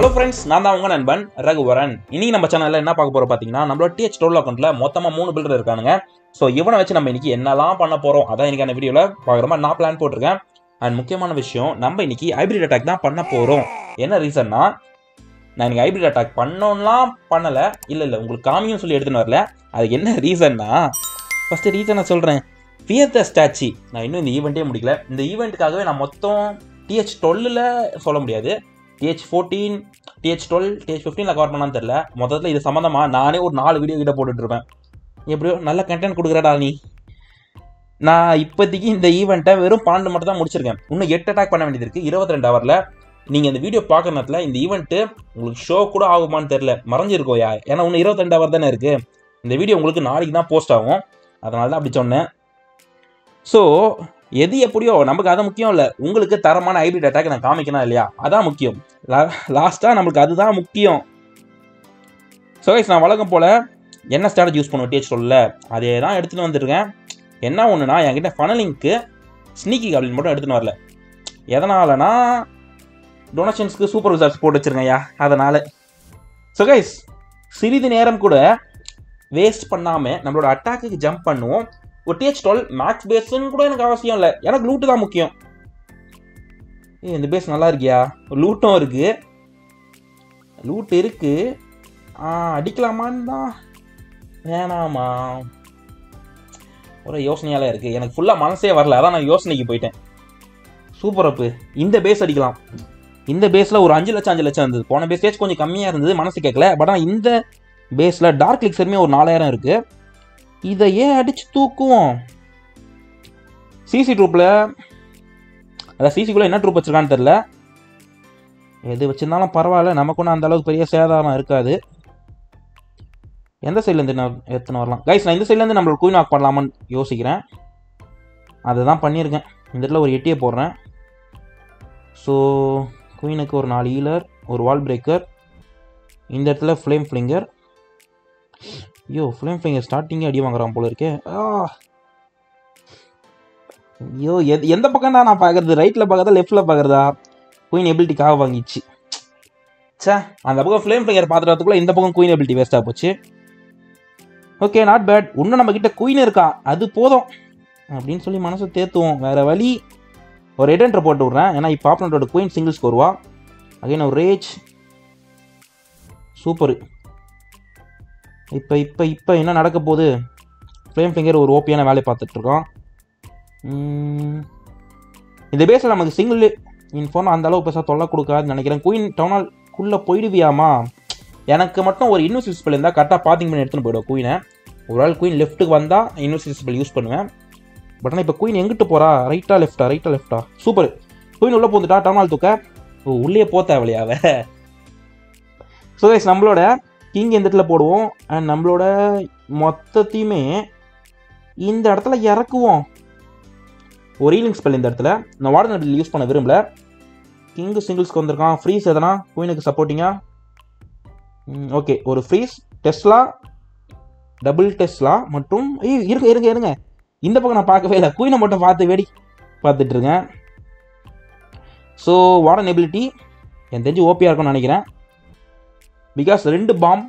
hello friends நான் தான் உங்க நண்பன் ரகுவரன் இன்னைக்கு நம்ம சேனல்ல என்ன பார்க்க போறோம் பாத்தீங்கன்னா நம்மளோட டிஹெச் டோல் அக்கௌண்ட்ல மொத்தமா மூணு பில்டர் இருக்கானுங்க ஸோ இவனை வச்சு நம்ம இன்னைக்கு என்னலாம் பண்ண போறோம் அதான் இன்னைக்கான வீடியோல பார்க்குற மாதிரி நான் பிளான் போட்டிருக்கேன் அண்ட் முக்கியமான விஷயம் நம்ம இன்னைக்கு ஹைபிரிட் அட்டாக் தான் பண்ண போறோம் என்ன ரீசன்னா நான் இன்னைக்கு ஹைபிரிட் அட்டாக் பண்ணோம்லாம் பண்ணல இல்ல இல்ல உங்களுக்கு காமியும் சொல்லி எடுத்துன்னு வரல அதுக்கு என்ன ரீசன்னா ஃபர்ஸ்ட் ரீசனை சொல்றேன் ஃபியர் த ஸ்டாச்சி நான் இன்னும் இந்த ஈவெண்ட்டே முடிக்கல இந்த ஈவெண்ட்டுக்காகவே நான் மொத்தம் டிஹெச் டுவெல்லில் சொல்ல முடியாது TH fourteen TH twelve TH ஃபிஃப்டீனில் கவர் பண்ணான்னு தெரில மொத்தத்தில் இது சம்மந்தமாக நானே ஒரு நாலு வீடியோ கிட்ட போட்டுட்டு இருப்பேன் எப்படியோ நல்ல கண்டென்ட் கொடுக்குறடா நீ நான் இப்போதைக்கு இந்த ஈவெண்ட்டை வெறும் பன்னெண்டு மட்டும் தான் முடிச்சிருக்கேன் இன்னும் எட்டு அட்டாக் பண்ண வேண்டியது இருக்குது இருபத்தி ரெண்டு ஹவரில் நீங்கள் இந்த வீடியோ பார்க்குற நேரத்தில் இந்த ஈவெண்ட்டு உங்களுக்கு ஷோ கூட ஆகுமான்னு தெரில மறைஞ்சிருக்கோயா ஏன்னா இன்னும் இருபத்தி ரெண்டு ஹவர் தானே இருக்குது இந்த வீடியோ உங்களுக்கு நாளைக்கு தான் போஸ்ட் ஆகும் அதனால தான் அப்படி சொன்னேன் ஸோ எது எப்படியோ நமக்கு அது முக்கியம் இல்லை உங்களுக்கு தரமான ஹைபிரிட் அட்டாக் நான் காமிக்கணும் இல்லையா அதான் முக்கியம் லாஸ்ட்டாக நம்மளுக்கு அதுதான் முக்கியம் ஸோ guys, நான் வழக்கம் போல் என்ன ஸ்ட்ராட்டஜி யூஸ் பண்ணுவோம் டிஹெச் சொல்ல அதே தான் எடுத்துகிட்டு வந்திருக்கேன் என்ன ஒன்றுனா என்கிட்ட ஃபனலிங்க்கு ஸ்னீக்கி காப்ளின் மட்டும் எடுத்துன்னு வரல எதனாலனா டொனேஷன்ஸ்க்கு சூப்பர் ரிசார்ட்ஸ் போட்டு வச்சிருக்கேன்யா அதனால் ஸோ கைஸ் சிறிது நேரம் கூட வேஸ்ட் பண்ணாமல் நம்மளோட அட்டாக்குக்கு ஜம்ப் பண்ணுவோம் ஒரு டிஹெச் டுவெல் மேக்ஸ் பேஸ்ன்னு கூட எனக்கு அவசியம் இல்லை எனக்கு லூட்டு தான் முக்கியம் ஏய் இந்த பேஸ் நல்லா இருக்கியா லூட்டும் இருக்கு லூட் இருக்கு ஆ அடிக்கலாமான்னு தான் வேணாமா ஒரு யோசனையால இருக்கு எனக்கு ஃபுல்லாக மனசே வரல அதான் நான் யோசனைக்கு போயிட்டேன் சூப்பர் அப்பு இந்த பேஸ் அடிக்கலாம் இந்த பேஸில் ஒரு அஞ்சு லட்சம் அஞ்சு லட்சம் இருந்தது போன பேஸ் கொஞ்சம் கம்மியாக இருந்தது மனசு கேட்கல பட் ஆனால் இந்த பேஸில் டார்க் லிக்ஸருமே ஒரு நாலாயிரம் இருக்குது இதை ஏன் அடிச்சு தூக்குவோம் சிசி ட்ரூப்பில் அதான் சிசிக்குள்ளே என்ன ட்ரூப் வச்சிருக்கான்னு தெரில எது வச்சிருந்தாலும் பரவாயில்ல நமக்கு ஒன்றும் அந்த அளவுக்கு பெரிய சேதாரம் இருக்காது எந்த சைட்லேருந்து நான் எடுத்துன்னு வரலாம் கைஸ் நான் இந்த சைட்லேருந்து நம்மளோட குயின் ஆக் பண்ணலாமான்னு யோசிக்கிறேன் அதை தான் பண்ணியிருக்கேன் இந்த இடத்துல ஒரு எட்டியை போடுறேன் ஸோ குயினுக்கு ஒரு நாலு ஈலர் ஒரு வால் பிரேக்கர் இந்த இடத்துல ஃப்ளேம் ஃப்ளிங்கர் ஐயோ ஃப்ளேம் ஃபிங்கர் ஸ்டார்டிங்கே அடி வாங்குறான் போல இருக்கே ஆ ஐயோ எது எந்த பக்கம் தான் நான் பார்க்கறது ரைட்டில் பார்க்கறதா லெஃப்ட்டில் பார்க்கறதா குயின் எபிலிட்டிக்காக வாங்கிச்சு சே அந்த பக்கம் ஃப்ளேம் ஃபிங்கர் பார்த்துறதுக்குள்ள இந்த பக்கம் குயின் எபிலிட்டி வேஸ்ட்டாக போச்சு ஓகே நாட் பேட் இன்னும் நம்ம கிட்ட குயின் இருக்கா அது போதும் அப்படின்னு சொல்லி மனசை தேத்துவோம் வேற வழி ஒரு எடென்டர் போட்டு விட்றேன் ஏன்னா இப்போ ஆப்பனட்டோட குயின் சிங்கிள்ஸ் வருவா அகைன் ஒரு ரேஜ் சூப்பர் இப்போ இப்போ இப்போ என்ன நடக்க போகுது ஃப்ளேம் ஃபிங்கர் ஒரு ஓபியான வேலையை பார்த்துட்ருக்கோம் இந்த பேஸில் நமக்கு சிங்கிள் இன்ஃபோன் அந்த அளவு பெருசாக தொல்லை கொடுக்காதுன்னு நினைக்கிறேன் குயின் டவுனால்குள்ளே போயிடுவியாமா எனக்கு மட்டும் ஒரு இன்வெஸ்ட் ஸ்பெல் இருந்தால் கரெக்டாக பார்த்திங் பண்ணி எடுத்துன்னு போயிடுவோம் குயினை ஒரு ஆள் குயின் லெஃப்ட்டுக்கு வந்தால் இன்வெஸ்ட் ஸ்பெல் யூஸ் பண்ணுவேன் பட் ஆனால் இப்போ குயின் எங்கிட்டு போகிறா ரைட்டா லெஃப்டா ரைட்டா லெஃப்டா சூப்பர் குயின் உள்ளே போந்துட்டா டவுனால் தூக்க ஓ உள்ளே போ தேவையில்லையாவ ஸோ கைஸ் நம்மளோட கிங் எந்த இடத்துல போடுவோம் அண்ட் நம்மளோட மொத்தத்தையுமே இந்த இடத்துல இறக்குவோம் ஒரு ரீலிங் ஸ்பெல் இந்த இடத்துல நான் வார்டன் அபில் யூஸ் பண்ண விரும்பல கிங்கு சிங்கிள்ஸ்க்கு வந்திருக்கான் ஃப்ரீஸ் எதனா குயினுக்கு சப்போர்ட்டிங்கா ஓகே ஒரு ஃப்ரீஸ் டெஸ்லா டபுள் டெஸ்லா மற்றும் ஐய், இருங்க இருங்க இருங்க இந்த பக்கம் நான் பார்க்கவே இல்லை குயினை மட்டும் பார்த்து வேடி பார்த்துட்டு இருக்கேன் ஸோ வார்டன் எபிலிட்டி எனக்கு தெரிஞ்சு ஓபியாக இருக்கும்னு நினைக்கிறேன் பிகாஸ் ரெண்டு பாம்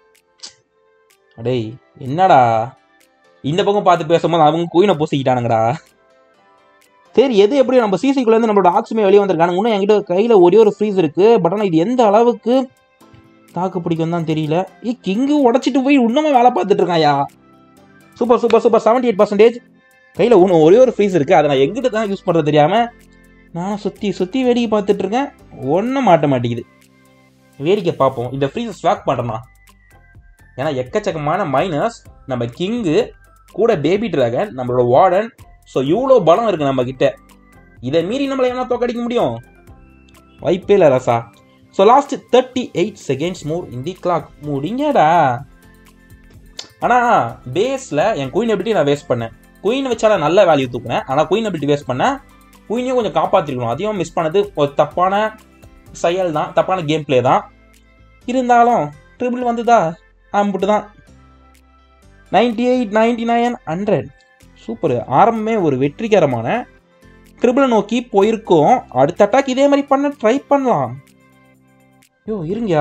அடேய் என்னடா இந்த பக்கம் பார்த்து பேசும்போது அவங்க குயினை பூசிக்கிட்டானுங்கடா சரி எது எப்படி நம்ம சிசிக்குள்ளேருந்து நம்மளோட ஆக்ஸுமே வெளியே வந்திருக்காங்க இன்னும் என்கிட்ட கையில் ஒரே ஒரு ஃப்ரீஸ் இருக்குது பட் ஆனால் இது எந்த அளவுக்கு தாக்கு பிடிக்கும் தான் தெரியல ஏ கிங்கு உடச்சிட்டு போய் இன்னுமே வேலை பார்த்துட்டு இருக்காயா super super super seventy eight percentage கையில் ஒன்று ஒரே ஒரு ஃப்ரீஸ் இருக்குது அதை நான் எங்கிட்ட தான் யூஸ் பண்ணுறது தெரியாமல் நானும் சுற்றி சுற்றி வேடிக்கை பார்த்துட்டு இருக்கேன் ஒன்றும் மாட்ட மாட்டேங்குது வேடிக்கை பார்ப்போம் இந்த ஃப்ரீஸை ஸ்வாக் பண்ணுறனா ஏன்னா எக்கச்சக்கமான மைனஸ் நம்ம கிங்கு கூட பேபி டிராகன் நம்மளோட வார்டன் ஸோ இவ்வளோ பலம் இருக்குது நம்ம கிட்ட இதை மீறி நம்மளை என்ன தோக்கடிக்க முடியும் வாய்ப்பே இல்லை ரசா so last thirty eight seconds more in the clock முடிங்கடா ஆனால் பேஸில் என் குயின் எபிலிட்டி நான் வேஸ்ட் பண்ணேன் குயின் வச்சால நல்ல வேல்யூ தூக்குனேன் ஆனால் குயின் எபிலிட்டி வேஸ்ட் பண்ணேன் குயினையும் கொஞ்சம் காப்பாற்றிருக்கணும் அதையும் மிஸ் பண்ணது ஒரு தப்பான செயல் தான் தப்பான கேம் பிளே தான் இருந்தாலும் ட்ரிபிள் வந்துதா அம்பிட்டு தான் ninety eight ninety nine hundred super ஆரம்பமே ஒரு வெற்றிகரமான ட்ரிபிளை நோக்கி போயிருக்கோம் அடுத்த அட்டாக் இதே மாதிரி பண்ண ட்ரை பண்ணலாம் யோ இருங்கயா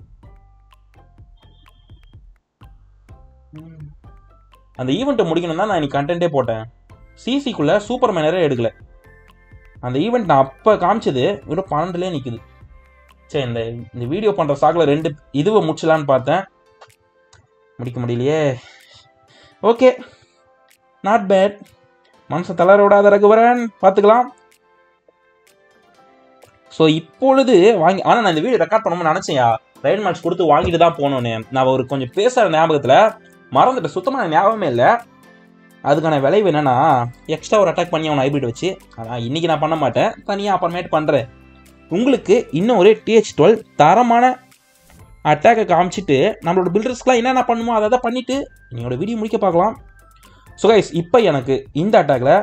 அந்த ஈவெண்ட்டை முடிக்கணும் தான் நான் இன்னைக்கு கண்டென்ட்டே போட்டேன் சிசிக்குள்ள சூப்பர் மேனரே எடுக்கல அந்த ஈவெண்ட் நான் அப்போ காமிச்சது வெறும் பன்னெண்டுலேயே நிற்குது சரி இந்த இந்த வீடியோ பண்ணுற சாக்கில் ரெண்டு இதுவை முடிச்சலான்னு பார்த்தேன் முடிக்க முடியலையே ஓகே நாட் பேட் மனசை தளர விடாத ரகுவரன் பார்த்துக்கலாம் ஸோ இப்பொழுது வாங்கி ஆனால் நான் இந்த வீடியோ ரெக்கார்ட் பண்ணணும்னு நினச்சேன்யா ரைட் மேட்ச் கொடுத்து வாங்கிட்டு தான் போகணுன்னு நான் ஒரு கொஞ்சம் பேசுகிற ஞாபகத்தில் மறந்துட்டேன் சுத்தமான ஞாபகமே இல்லை அதுக்கான விளைவு என்னன்னா எக்ஸ்ட்ரா ஒரு அட்டாக் பண்ணி அவனை ஹைபிரிட் வச்சு ஆனால் இன்னைக்கு நான் பண்ண மாட்டேன் தனியாக அப்புறமேட்டு பண்ணுறேன் உங்களுக்கு இன்னும் ஒரு டிஹெச் டுவெல் தரமான அட்டாக்கை காமிச்சிட்டு நம்மளோட பில்டர்ஸ்க்குலாம் என்னென்ன பண்ணுமோ அதை அதை பண்ணிவிட்டு என்னோட வீடியோ முடிக்க பார்க்கலாம் ஸோ கைஸ் இப்போ எனக்கு இந்த அட்டாக்ல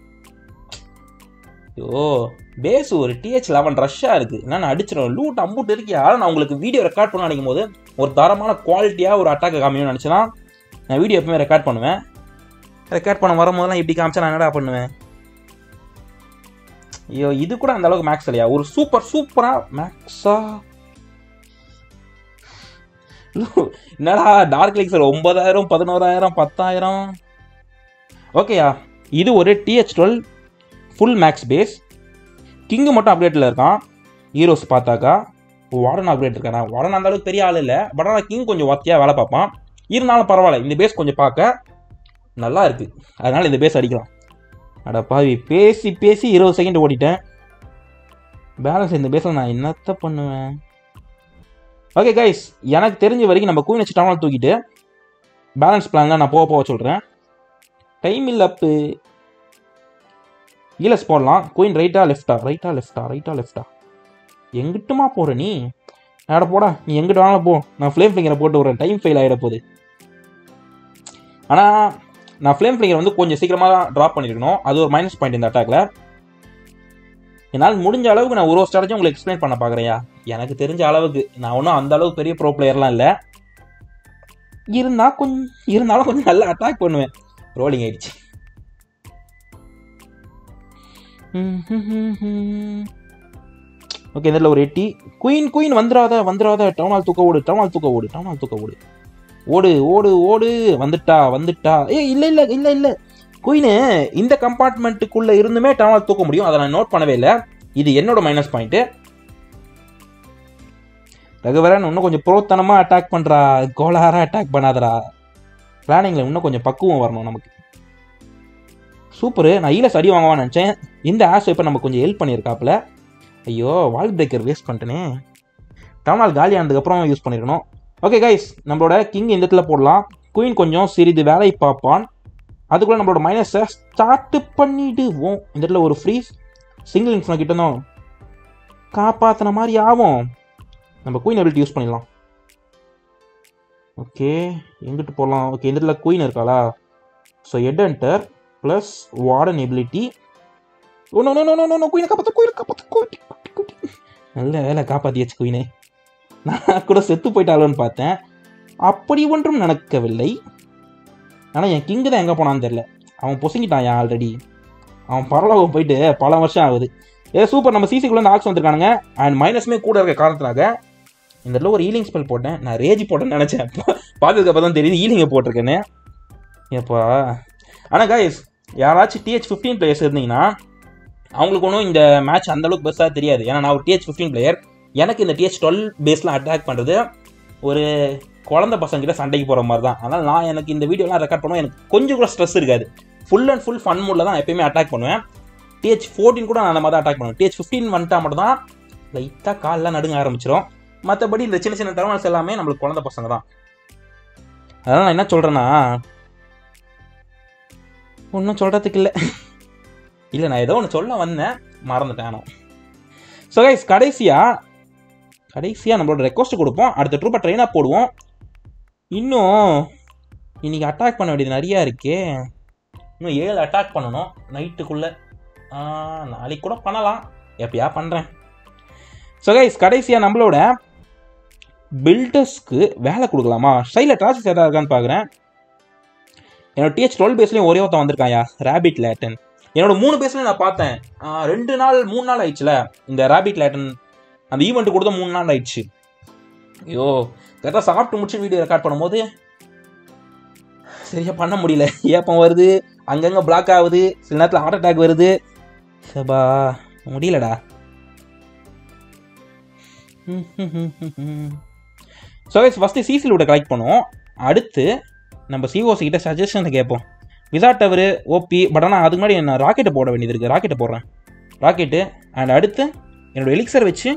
ஐயோ பேஸ் ஒரு டிஹெச் லெவன் ரஷ்ஷாக இருக்குது என்ன நான் அடிச்சிடும் லூட் அம்பூட் இருக்கியா நான் உங்களுக்கு வீடியோ ரெக்கார்ட் பண்ண நினைக்கும் போது ஒரு தரமான குவாலிட்டியாக ஒரு அட்டாக்கை காமிக்கணும்னு நினச்சேன்னா நான் வீடியோ எப்பவுமே ரெக்கார்ட் பண்ணுவேன் ரெக்கார்ட் பண்ண வரும்போதெல்லாம் இப்படி காமிச்சா நான் என்னடா பண்ணுவேன் ஐயோ இது கூட அந்த அளவுக்கு மேக்ஸ் இல்லையா ஒரு சூப்பர் சூப்பரா மேக்ஸா என்னடா டார்க் லைக்ஸர் ஒன்பதாயிரம் பதினோராயிரம் பத்தாயிரம் ஓகேயா இது ஒரு TH twelve full max base king மட்டும் அப்டேட்டில் இருக்கான் ஹீரோஸ் பார்த்தாக்கா வார்டன் அப்டேட் இருக்கானா வார்டன் அந்த அளவுக்கு பெரிய ஆள் இல்லை பட் ஆனால் கிங் கொஞ்சம் ஒத்தியாக வேலை பார்ப்பான் இருந்தாலும் பரவாயில்ல இந்த பேஸ் கொஞ்சம் பார்க்க நல்லா இருக்கு அதனால இந்த பேஸ் அடிக்கலாம் அட பாவி பேசி பேசி இருபது செகண்ட் ஓடிட்டேன் பேலன்ஸ் இந்த பேஸில் நான் என்னத்த பண்ணுவேன் ஓகே கைஸ் எனக்கு தெரிஞ்ச வரைக்கும் நம்ம குயின் வச்சு டவுனால் தூக்கிட்டு பேலன்ஸ் பிளான்லாம் நான் போக போக சொல்கிறேன் டைம் இல்லை அப்பு ஈலஸ் போடலாம் குயின் ரைட்டா லெஃப்டா ரைட்டா லெஃப்டா ரைட்டா லெஃப்டா எங்கிட்டுமா போகிற நீ ஆட போடா நீ எங்கிட்ட வேணாலும் போ நான் ஃப்ளேம் ஃபிங்கரை போட்டு விட்றேன் டைம் ஃபெயில் ஆகிட போகுது ஆனால் நான் ஃப்ளேம் ஃபிளிங்கர் வந்து கொஞ்சம் சீக்கிரமாக ட்ராப் பண்ணியிருக்கணும் அது ஒரு மைனஸ் பாயிண்ட் இந்த அட்டாக்ல என்னால் முடிஞ்ச அளவுக்கு நான் ஒரு ஒரு ஸ்ட்ராட்டஜி உங்களுக்கு எக்ஸ்பிளைன் பண்ண பார்க்குறேயா எனக்கு தெரிஞ்ச அளவுக்கு நான் ஒன்றும் அந்த அளவுக்கு பெரிய ப்ரோ பிளேயர்லாம் இல்லை இருந்தா கொஞ்சம் இருந்தாலும் கொஞ்சம் நல்லா அட்டாக் பண்ணுவேன் ரோலிங் ஆயிடுச்சு ஓகே இதில் ஒரு எட்டி குயின் குயின் வந்துடாத வந்துடாத டவுனால் தூக்க ஓடு டவுனால் தூக்க ஓடு டவுனால் தூக்க ஓடு ஓடு ஓடு ஓடு வந்துட்டா வந்துட்டா ஏ இல்லை இல்லை இல்லை இல்லை குயினு இந்த கம்பார்ட்மெண்ட்டுக்குள்ளே இருந்துமே டவுனால் தூக்க முடியும் அதை நான் நோட் பண்ணவே இல்லை இது என்னோட மைனஸ் பாயிண்ட்டு ரகுவரன் இன்னும் கொஞ்சம் புரோத்தனமாக அட்டாக் பண்ணுறா கோலாராக அட்டாக் பண்ணாதடா பிளானிங்கில் இன்னும் கொஞ்சம் பக்குவம் வரணும் நமக்கு சூப்பரு நான் ஈலஸ் அடி வாங்குவான்னு நினச்சேன் இந்த ஆஸ் இப்போ நம்ம கொஞ்சம் ஹெல்ப் பண்ணியிருக்காப்புல ஐயோ வால் பிரேக்கர் வேஸ்ட் பண்ணிட்டேனே டவுனால் காலி ஆனதுக்கப்புறம் யூஸ் பண்ணியிருக்கணும் ஓகே கைஸ் நம்மளோட கிங் இந்த இடத்துல போடலாம் குயின் கொஞ்சம் சிறிது வேலை பார்ப்பான் அதுக்குள்ளே நம்மளோட மைனஸை ஸ்டார்ட் பண்ணிடுவோம் இந்த இடத்துல ஒரு ஃப்ரீ சிங்கிள் இன்ஃபோன் கிட்ட இருந்தோம் காப்பாற்றின மாதிரி ஆகும் நம்ம குயின் எபிலிட்டி யூஸ் பண்ணிடலாம் ஓகே எங்கிட்டு போகலாம் ஓகே இந்த இடத்துல குயின் இருக்காளா so head hunter plus warden ability oh no no no no no குயினை காப்பாற்ற குயினை காப்பாற்ற குயின் நல்ல வேலை காப்பாற்றியாச்சு குயினே நான் கூட செத்து போயிட்டாலோன்னு பார்த்தேன் அப்படி ஒன்றும் நடக்கவில்லை ஆனால் என் கிங்கு தான் எங்கே போனான்னு தெரில அவன் பொசுங்கிட்டான் என் ஆல்ரெடி அவன் பரலோகம் போயிட்டு பல வருஷம் ஆகுது ஏ சூப்பர் நம்ம சிசிக்குள்ளே ஆக்ஸ் வந்திருக்கானுங்க அண்ட் மைனஸுமே கூட இருக்க காரணத்தினாக இந்த இடத்துல ஒரு ஈலிங் ஸ்பெல் போட்டேன் நான் ரேஜ் போட்டேன்னு நினச்சேன் பார்த்ததுக்கு தான் தெரியுது ஈலிங்கை போட்டிருக்கேன்னு ஏப்பா ஆனால் கைஸ் யாராச்சும் டிஹெச் ஃபிஃப்டீன் பிளேயர்ஸ் இருந்தீங்கன்னா அவங்களுக்கு ஒன்றும் இந்த மேட்ச் அந்தளவுக்கு பெருசாக தெரியாது ஏன்னா நான் ஒரு டிஹெச் ஃபிஃப்டீன் பிளேயர் எனக்கு இந்த டிஹெச் டுவெல் பேஸில் அட்டாக் பண்ணுறது ஒரு குழந்த பசங்கிட்ட சண்டைக்கு போகிற மாதிரி தான் அதனால் நான் எனக்கு இந்த வீடியோலாம் ரெக்கார்ட் பண்ணுவேன் எனக்கு கொஞ்சம் கூட ஸ்ட்ரெஸ் இருக்காது ஃபுல் அண்ட் ஃபுல் ஃபன் மூடில் தான் எப்பயுமே அட்டாக் பண்ணுவேன் டிஹெச் ஃபோர்டீன் கூட நான் அந்த மாதிரி தான் அட்டாக் பண்ணுவேன் டிஹெச் ஃபிஃப்டீன் வந்துட்டா மட்டும் தான் லைட்டாக காலில் நடுங்க ஆரம்பிச்சிடும் மற்றபடி இந்த சின்ன சின்ன டெர்மினல்ஸ் எல்லாமே நம்மளுக்கு குழந்த பசங்க தான் அதனால் நான் என்ன சொல்கிறேன்னா ஒன்றும் சொல்கிறதுக்கு இல்லை இல்லை நான் ஏதோ ஒன்று சொல்ல வந்தேன் மறந்துட்டேன் ஆனால் ஸோ கைஸ் கடைசியாக கடைசியாக நம்மளோட ரெக்வஸ்ட் கொடுப்போம் அடுத்த ட்ரூப்பை ட்ரெயினாக போடுவோம் இன்னும் இன்னைக்கு அட்டாக் பண்ண வேண்டியது நிறையா இருக்கே இன்னும் ஏழு அட்டாக் பண்ணணும் நைட்டுக்குள்ளே நாளைக்கு கூட பண்ணலாம் எப்பயா பண்ணுறேன் ஸோ கைஸ் கடைசியாக நம்மளோட பில்டர்ஸ்க்கு வேலை கொடுக்கலாமா சைடில் ட்ராசஸ் எதாவது இருக்கான்னு பார்க்குறேன் என்னோட டிஹெச் டுவெல் பேஸ்லேயும் ஒரே ஒருத்தன் வந்திருக்காயா ரேபிட் லேட்டன் என்னோட மூணு பேஸ்லையும் நான் பார்த்தேன் ஆஹ் ரெண்டு நாள் மூணு நாள் ஆயிடுச்சுல இந்த ரேபிட் லேட்டன் அந்த ஈவெண்ட் கொடுத்த மூணு நாள் ஆயிடுச்சு ஐயோ கரெக்டாக சாப்பிட்டு முடிச்சு வீடியோ ரெக்கார்ட் பண்ணும்போது சரியா பண்ண முடியல ஏப்பம் வருது அங்கங்கே பிளாக் ஆகுது சில நேரத்தில் ஹார்ட் அட்டாக் வருது சபா முடியலடா ஸோ ஃபஸ்ட்டு சிசி லூட்டை கலெக்ட் பண்ணுவோம் அடுத்து நம்ம சிஓசி கிட்ட சஜஷனை கேட்போம் விசா டவரு ஓபி பட் ஆனால் அதுக்கு முன்னாடி நான் ராக்கெட்டை போட வேண்டியது இருக்குது ராக்கெட்டை போடுறேன் ராக்கெட்டு அண்ட் அடுத்து என்னோட எலிக்சர் வச்சு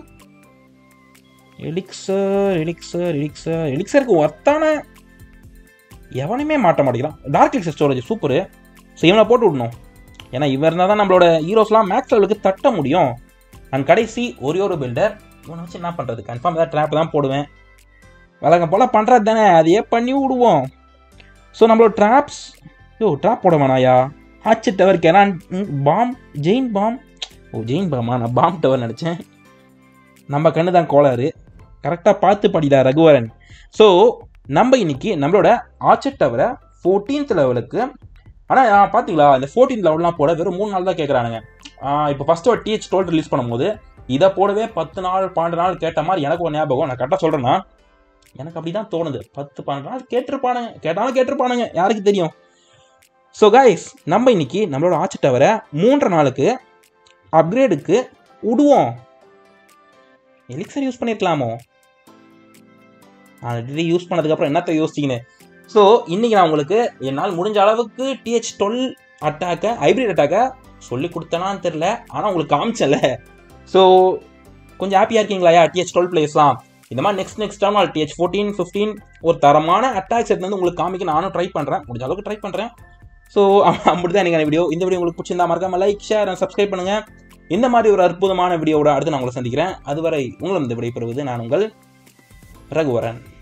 எலிக்சர் எலிக்சர் எலிக்சர் எலிக்சருக்கு ஒர்த்தான எவனையுமே மாட்ட மாட்டேங்கிறான் dark elixir storage super so இவனை போட்டு விடணும் ஏன்னா இவன் இருந்தால் தான் நம்மளோட ஹீரோஸ்லாம் மேக்ஸ் லெவலுக்கு தட்ட முடியும் அண்ட் கடைசி ஒரே ஒரு பில்டர் இவனை வச்சு என்ன பண்ணுறது கன்ஃபார்ம் ஏதாவது ட்ராப் தான் போடுவேன் வழக்கம் போல் பண்ணுறது தானே அதையே பண்ணி விடுவோம் ஸோ நம்மளோட ட்ராப்ஸ் யோ ட்ராப் போட வேணாயா ஆச்சு டவர் கெரான் bomb giant bomb oh giant பாமா நான் பாம் டவர் நினச்சேன் நம்ம கண்ணு தான் கோளாறு கரெக்டாக பார்த்து படிடா ரகுவரன் ஸோ நம்ம இன்னைக்கு நம்மளோட ஆர்ச்சர் டவரை ஃபோர்டீன்த் லெவலுக்கு ஆனால் பார்த்தீங்களா இந்த ஃபோர்டீன் லெவல்லாம் போட வெறும் மூணு நாள் தான் கேட்குறானுங்க இப்போ ஃபஸ்ட்டு ஒரு டிஹெச் டுவெல் ரிலீஸ் பண்ணும்போது இதை போடவே பத்து நாள் பன்னெண்டு நாள் கேட்ட மாதிரி எனக்கு ஒரு ஞாபகம் நான் கரெக்டாக சொல்கிறேன்னா எனக்கு அப்படி தான் தோணுது பத்து பன்னெண்டு நாள் கேட்டிருப்பானுங்க கேட்டாலும் கேட்டிருப்பானுங்க யாருக்கு தெரியும் ஸோ கைஸ் நம்ம இன்னைக்கு நம்மளோட ஆட்சி டவரை மூன்றரை நாளுக்கு அப்கிரேடுக்கு விடுவோம் எலிக்சர் யூஸ் பண்ணியிருக்கலாமோ ஆல்ரெடி யூஸ் பண்ணதுக்கப்புறம் என்னத்த யோசிச்சிங்கன்னு ஸோ இன்னைக்கு நான் உங்களுக்கு என்னால் முடிஞ்ச அளவுக்கு டிஹெச் டுவெல் அட்டாக்கை ஹைப்ரிட் அட்டாக்கை சொல்லி கொடுத்தனான்னு தெரில ஆனால் உங்களுக்கு காமிச்சல ஸோ கொஞ்சம் ஹாப்பியாக இருக்கீங்களா டிஹெச் டுவெல் பிளேஸ்லாம் இந்த மாதிரி நெக்ஸ்ட் நெக்ஸ்ட் டைம் நான் டிஹெச் ஃபோர்டீன் ஃபிஃப்டீன் ஒரு தரமான அட்டாக்ஸ் எடுத்து வந்து உங்களுக்கு காமிக்க நானும் ட்ரை பண்ணுறேன் முடிஞ்ச அளவுக்கு ட்ரை பண்ணுறேன் ஸோ அப்படி தான் எனக்கு வீடியோ இந்த வீடியோ உங்களுக்கு பிடிச்சிருந்தா மறக்காம லைக் ஷேர் அண்ட் சப்ஸ்கிரைப் பண்ணுங்கள் இந்த மாதிரி ஒரு அற்புதமான வீடியோவோட அடுத்து நான் உங்களை சந்திக்கிறேன் அதுவரை உங்களும் இந்த விடைபெறுவது நான் உங்கள் ரகுவரன்